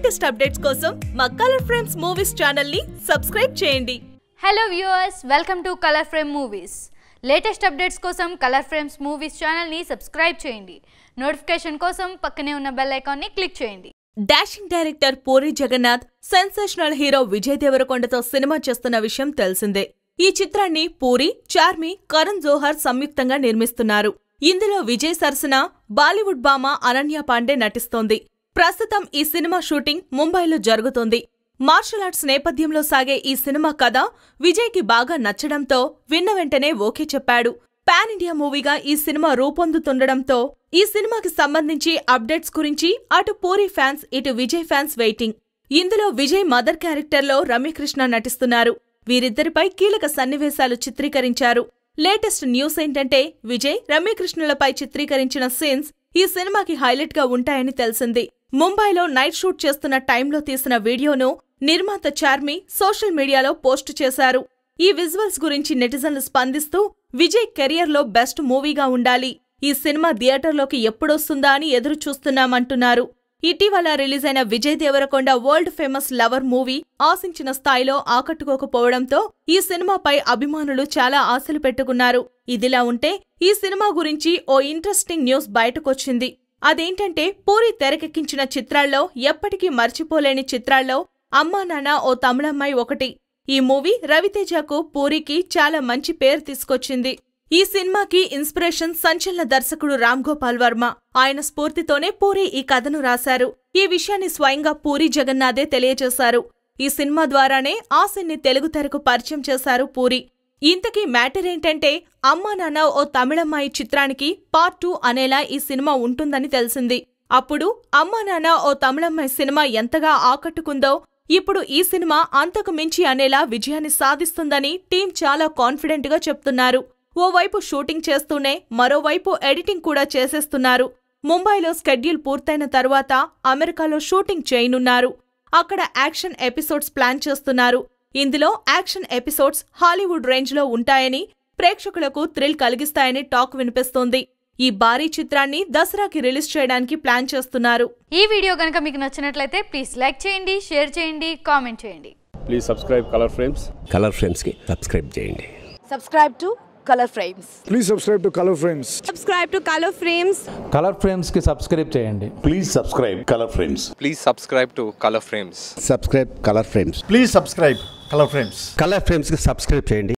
Latest updates కోసం మా Color Frames Movies channel ని సబ్స్క్రైబ్ చేయండి hello viewers welcome to Color Frame Movies latest updates కోసం Color Frames Movies ఛానల్ని subscribe చేయండి నోటిఫికేషన్ కోసం పక్కనే ఉన్న బెల్ ఐకాన్ని క్లిక్ చేయండి dashing director Puri Jagannath sensational hero Vijay దేవరకొండతో సినిమా చేస్తున్న విషయం తెలిసిందే ఈ చిత్రాన్ని పూరి చార్మి కరణ్ జోహర్ సంయుక్తంగా నిర్మిస్తున్నారు ఇందులో విజయ్ సరసన బాలీవుడ్ భామ అనన్య పాండే నటిస్తోంది ప్రస్తుతం ఈ సినిమా షూటింగ్ ముంబైలో జరుగుతోంది మార్షల్ ఆర్ట్స్ నేపథ్యంలో సాగే ఈ సినిమా కథ విజయ్కి బాగా నచ్చడంతో విన్న వెంటనే ఓకే చెప్పాడు పాన్ ఇండియా మూవీగా ఈ సినిమా రూపొందుతుండడంతో ఈ సినిమాకి సంబంధించి అప్డేట్స్ గురించి అటు పూరి ఫ్యాన్స్ ఇటు విజయ్ ఫ్యాన్స్ వెయిటింగ్ ఇందులో విజయ్ మదర్ క్యారెక్టర్లో రమ్యకృష్ణ నటిస్తున్నారు వీరిద్దరిపై కీలక సన్నివేశాలు చిత్రీకరించారు లేటెస్ట్ న్యూస్ ఏంటంటే విజయ్ రమ్యకృష్ణులపై చిత్రీకరించిన సీన్స్ ఈ సినిమాకి హైలైట్ గా ఉంటాయని తెలిసింది ముంబైలో నైట్ షూట్ చేస్తున్న టైంలో తీసిన వీడియోను నిర్మాత చార్మి సోషల్ మీడియాలో పోస్టు చేశారు ఈ విజువల్స్ గురించి నెటిజన్లు స్పందిస్తూ విజయ్ కెరియర్లో బెస్ట్ మూవీగా ఉండాలి ఈ సినిమా థియేటర్లోకి ఎప్పుడొస్తుందా అని ఎదురు చూస్తున్నామంటున్నారు ఇటీవల రిలీజ్ అయిన Vijay Devarakonda World Famous Lover movie ఆశించిన స్థాయిలో ఆకట్టుకోకపోవడంతో ఈ సినిమాపై అభిమానులు చాలా ఆశలు పెట్టుకున్నారు ఇదిలా ఉంటే ఈ సినిమా గురించి ఓ ఇంట్రెస్టింగ్ న్యూస్ బయటకొచ్చింది అదేంటంటే పూరి తెరకెక్కించిన చిత్రాల్లో ఎప్పటికీ మర్చిపోలేని చిత్రాల్లో అమ్మా నాన్న ఓ తమిళమ్మాయి ఒకటి ఈ మూవీ రవితేజకు పూరికి చాలా మంచి పేరు తీసుకొచ్చింది ఈ సినిమాకి ఇన్స్పిరేషన్ సంచలన దర్శకుడు రామ్ గోపాల్ వర్మ ఆయన స్ఫూర్తితోనే పూరి ఈ కథను రాశారు ఈ విషయాన్ని స్వయంగా పూరి జగన్నాథే తెలియజేశారు ఈ సినిమా ద్వారానే ఆసిన్ని తెలుగు తెరకు పరిచయం చేశారు పూరి ఇంతకీ మ్యాటర్ ఏంటంటే అమ్మా నాన్న ఓ తమిళమ్మాయి చిత్రానికి పార్ట్ టూ అనేలా ఈ సినిమా ఉంటుందని తెలిసింది అప్పుడు అమ్మా నాన్న ఓ తమిళమ్మాయి సినిమా ఎంతగా ఆకట్టుకుందో ఇప్పుడు ఈ సినిమా అంతకు మించి అనేలా విజయాన్ని సాధిస్తుందని టీం చాలా కాన్ఫిడెంట్ గా చెప్తున్నారు ఓవైపు షూటింగ్ చేస్తూనే మరోవైపు ఎడిటింగ్ కూడా చేసేస్తున్నారు ముంబైలో స్కెడ్యూల్ పూర్తయిన తరువాత అమెరికాలో షూటింగ్ చేయనున్నారు అక్కడ యాక్షన్ ఎపిసోడ్స్ ప్లాన్ చేస్తున్నారు ఇందులో యాక్షన్ ఎపిసోడ్స్ హాలీవుడ్ రేంజ్లో ఉంటాయని ప్రేక్షకులకు థ్రిల్ కలిగిస్తాయని టాక్ వినిపిస్తోంది ఈ భారీ చిత్రాన్ని దసరాకి రిలీజ్ చేయడానికి ప్లాన్ చేస్తున్నారు ఈ వీడియో కనుక మీకు నచ్చినట్లయితే ప్లీజ్ లైక్ చేయండి షేర్ చేయండి కామెంట్ చేయండి please subscribe Color Frames Color ఫ్రేమ్స్కి సబ్స్క్రైబ్ చేయండి subscribe to color frames Please subscribe to Color Frames. subscribe to color frames Color ఫ్రేమ్స్కి సబ్స్క్రైబ్ చేయండి Please subscribe Color Frames. Please subscribe to Color Frames. Subscribe Color Frames Please subscribe Color Frames. Color ఫ్రేమ్స్కి subscribe చేయండి